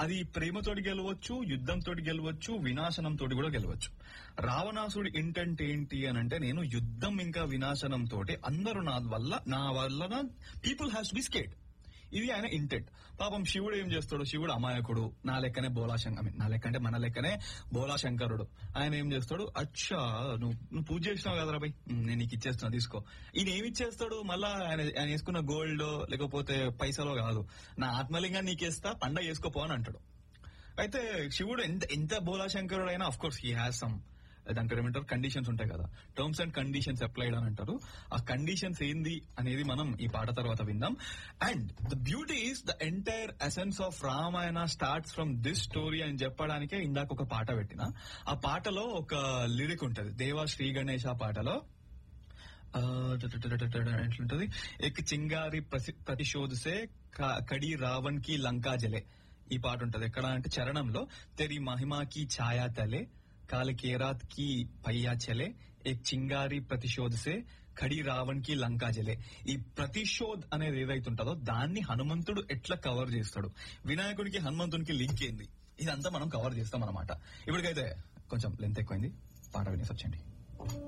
అది ప్రేమతోటి గెలవచ్చు యుద్ధంతోటి గెలవచ్చు వినాశనం తోటి కూడా గెలవచ్చు రావణాసుడి ఇంటెంట్ ఏంటి అని అంటే నేను యుద్ధం ఇంకా వినాశనం తోటి అందరూ నా వల్ల నా వల్ల పీపుల్ హ్యాస్ బి స్కేట్ ఇది ఆయన ఇంటెంట్ పాపం శివుడు ఏం చేస్తాడు శివుడు అమాయకుడు నా లెక్కనే బోలాశంకర్ I mean, నా లెక్క అంటే మన లెక్కనే బోలాశంకరుడు ఆయన ఏం చేస్తాడు అచ్చా నువ్వు నువ్వు పూజ చేసినావు కదరా బై ఉమ్, నేను నీకు ఇచ్చేస్తున్నా తీసుకో ఈయన ఏమి ఇచ్చేస్తాడు మళ్ళా ఆయన ఆయన వేసుకున్న గోల్డ్ లేకపోతే పైసలో కాదు నా ఆత్మలింగాన్ని నీకేస్తా పండగ చేసుకోపో అని అంటాడు అయితే శివుడు ఎంత ఎంత బోలాశంకరుడు అయినా of course he has some దాని పేరు ఏమంటారు కండిషన్స్ ఉంటాయి కదా టర్మ్స్ అండ్ కండిషన్స్ అప్లైడ్ అని అంటారు ఆ కండిషన్స్ ఏంది అనేది మనం ఈ పాట తర్వాత విందాం and the beauty is the entire essence of Ramayana starts from this story అని చెప్పడానికే ఇందాక ఒక పాట పెట్టిన ఆ పాటలో ఒక లిరిక్ ఉంటది దేవా శ్రీ గణేష్ ఆ పాటలో ఆ, ఎట్లుంటది ఎక్ చింగారి ప్రసి- ప్రతిశోధసే క- కడి రావణ్ కి లంకా జలే ఈ పాట ఉంటది ఎక్కడ అంటే చరణంలో తెరి మహిమా కి ఛాయా తలే కాల కేరాత్ కి పయ్యా చలే ఎక్ చింగారి ప్రతిశోధసే ఖడి రావణ్ కి లంకా జలే ఈ ప్రతిశోధ్ అనేది ఏదైతే ఉంటుందో దాన్ని హనుమంతుడు ఎట్లా కవర్ చేస్తాడు వినాయకుడికి హనుమంతునికి లింక్ ఏంది ఇదంతా మనం కవర్ చేస్తాం అనమాట ఇప్పటికైతే కొంచెం లెంత్ ఎక్కువైంది పాట వినేసి వచ్చండి